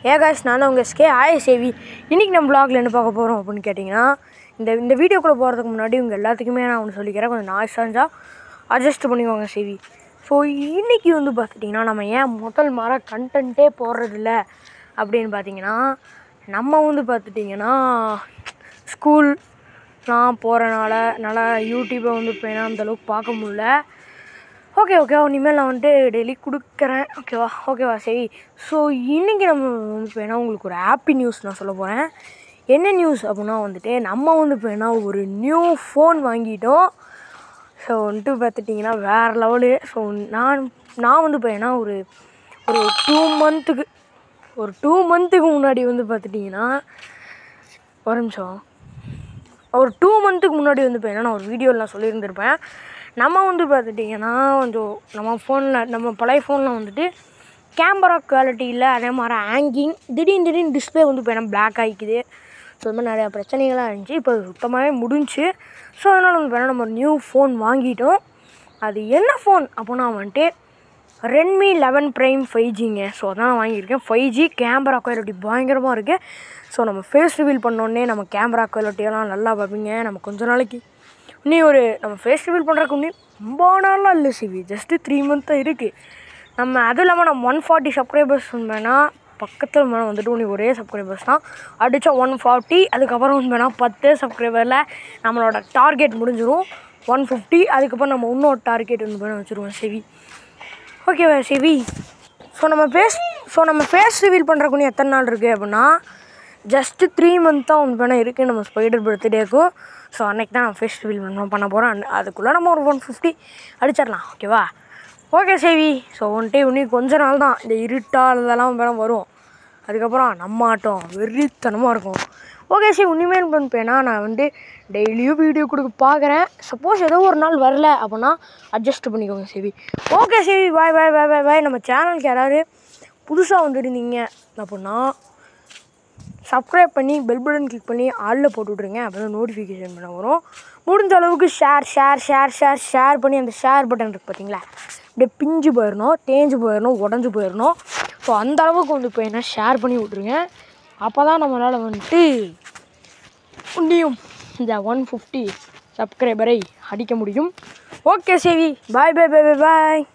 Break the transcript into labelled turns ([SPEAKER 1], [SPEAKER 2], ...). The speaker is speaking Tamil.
[SPEAKER 1] ஏகாஷ் நான் உங்கள் ஸ்கே ஆய சேவி இன்றைக்கி நம்ம vlogல என்ன பார்க்க போகிறோம் அப்படின்னு கேட்டிங்கன்னா இந்த இந்த வீடியோக்குள்ளே போகிறதுக்கு முன்னாடி உங்கள் எல்லாத்துக்குமே நான் ஒன்று சொல்லிக்கிறேன் கொஞ்சம் நாய்ஸ் இருந்தால் அட்ஜஸ்ட் பண்ணிக்கோங்க சேவி ஸோ இன்றைக்கி வந்து பார்த்துட்டிங்கன்னா நம்ம ஏன் முதல் மர கண்டென்ட்டே போடுறதில்ல அப்படின்னு பார்த்தீங்கன்னா நம்ம வந்து பார்த்துட்டிங்கன்னா ஸ்கூல்லாம் போகிறனால நல்லா யூடியூப்பை வந்து இப்போ ஏன்னா அந்தளவுக்கு பார்க்க முடியல ஓகே ஓகே இனிமேல் நான் வந்துட்டு டெய்லி கொடுக்குறேன் ஓகேவா ஓகேவா சரி ஸோ இன்றைக்கி நம்ம வந்து இப்போ என்ன உங்களுக்கு ஒரு ஹாப்பி நியூஸ் நான் சொல்ல போகிறேன் என்ன நியூஸ் அப்படின்னா வந்துட்டு நம்ம வந்து இப்போ என்ன ஒரு நியூ ஃபோன் வாங்கிட்டோம் ஸோ வந்துட்டு பார்த்துட்டிங்கன்னா வேறு லெவலு ஸோ நான் நான் வந்து இப்போ என்ன ஒரு ஒரு டூ மந்த்துக்கு ஒரு டூ மந்த்துக்கு முன்னாடி வந்து பார்த்துட்டிங்கன்னா ஒரு நிமிஷம் ஒரு டூ மந்த்துக்கு முன்னாடி வந்து இப்போ என்ன நான் ஒரு வீடியோவில் நான் சொல்லியிருந்திருப்பேன் நம்ம வந்து பார்த்துட்டிங்கன்னா கொஞ்சம் நம்ம ஃபோனில் நம்ம பழைய ஃபோனில் வந்துட்டு கேமரா குவாலிட்டி இல்லை அதே மாதிரி ஹேங்கிங் திடீர்னு திடீர்னு டிஸ்பிளே வந்து இப்போ என்ன பிளாக் ஆகிக்குது ஸோ இது மாதிரி நிறையா பிரச்சனைகள்லாம் இருந்துச்சு இப்போ அது சுத்தமாகவே முடிஞ்சு ஸோ அதனால் வந்து இப்போ நம்ம நியூ ஃபோன் வாங்கிட்டோம் அது என்ன ஃபோன் அப்படின்னா வந்துட்டு ரெட்மி லெவன் ப்ரைம் ஃபைவ் ஜிங்க ஸோ அதான் நான் வாங்கியிருக்கேன் ஃபைவ் ஜி கேமரா குவாலிட்டி பயங்கரமாக இருக்குது ஸோ நம்ம ஃபேஸ் ரிவீல் பண்ணோடனே நம்ம கேமரா குவாலிட்டியெல்லாம் நல்லா பார்ப்பீங்க நம்ம கொஞ்ச நாளைக்கு இன்னி ஒரு நம்ம ஃபேஸ் ரிவீல் பண்ணுறதுக்கு இன்னும் ரொம்ப நாளாக இல்லை சிவி ஜஸ்ட்டு த்ரீ மந்த் தான் இருக்குது நம்ம அதுவும் இல்லாமல் நம்ம ஒன் ஃபார்ட்டி சப்ஸ்கிரைபர்ஸ் வேணால் பக்கத்தில் மேலே வந்துட்டு உனக்கு ஒரே சப்ஸ்கிரைபர்ஸ் தான் அடித்தா ஒன் ஃபார்ட்டி அதுக்கப்புறம் வந்து வேணால் பத்து சப்ஸ்கிரைபரில் நம்மளோட டார்கெட் முடிஞ்சிடும் ஒன் ஃபிஃப்டி அதுக்கப்புறம் நம்ம இன்னொரு டார்கெட் வந்து வேணால் வச்சுருவோம் செவி ஓகேவா சிவி ஸோ நம்ம ஃபேஸ் ஸோ நம்ம ஃபேஸ் ரிவீல் பண்ணுறக்கு இன்னும் எத்தனை நாள் இருக்குது அப்படின்னா ஜஸ்ட்டு த்ரீ மந்த் தான் வந்து வேணால் இருக்குது நம்ம ஸ்பைடர் பர்த்டேக்கும் ஸோ அன்னைக்கு தான் நான் ஃபேஸ் ரிவீல் பண்ண பண்ண போகிறோம் அதுக்குள்ளே நம்ம ஒரு ஒன் ஃபிஃப்டி அடிச்சிடலாம் ஓகேவா ஓகே சேவி ஸோ வந்துட்டு இன்னும் கொஞ்ச நாள் தான் இந்த இருட்டால் இதெல்லாம் வேணால் வரும் அதுக்கப்புறம் நம்ம ஆட்டம் வெறித்தனமாக இருக்கும் ஓகே சரி இனிமேல் பண்ணிப்பேன்னா நான் வந்து டெய்லியும் வீடியோ கொடுக்க பார்க்குறேன் சப்போஸ் ஏதோ ஒரு நாள் வரல அப்படின்னா அட்ஜஸ்ட் பண்ணிக்கோங்க சேவி ஓகே சேவி பாய் பாய் பாய் பாய் பாய் நம்ம சேனலுக்கு யாராவது புதுசாக வந்துருந்தீங்க அப்படின்னா சப்ஸ்கிரைப் பண்ணி பெல் பட்டன் கிளிக் பண்ணி ஆளில் போட்டு விட்ருங்க அப்போ தான் நோட்டிஃபிகேஷன் பண்ண வரும் முடிஞ்ச அளவுக்கு share share share share share பண்ணி அந்த ஷேர் பட்டன் இருக்குது பார்த்தீங்களா அப்படியே பிஞ்சு போயிடணும் தேஞ்சு போயிடணும் உடஞ்சி போயிடணும் ஸோ அந்த அளவுக்கு வந்து இப்போ என்ன ஷேர் பண்ணி விட்ருங்க அப்போ தான் நம்மளால் வந்துட்டு இன்னியும் இந்த ஒன் ஃபிஃப்டி சப்ஸ்கிரைபரை அடிக்க முடியும் ஓகே சேவி பாய் பாய் பாய் பாய் பாய்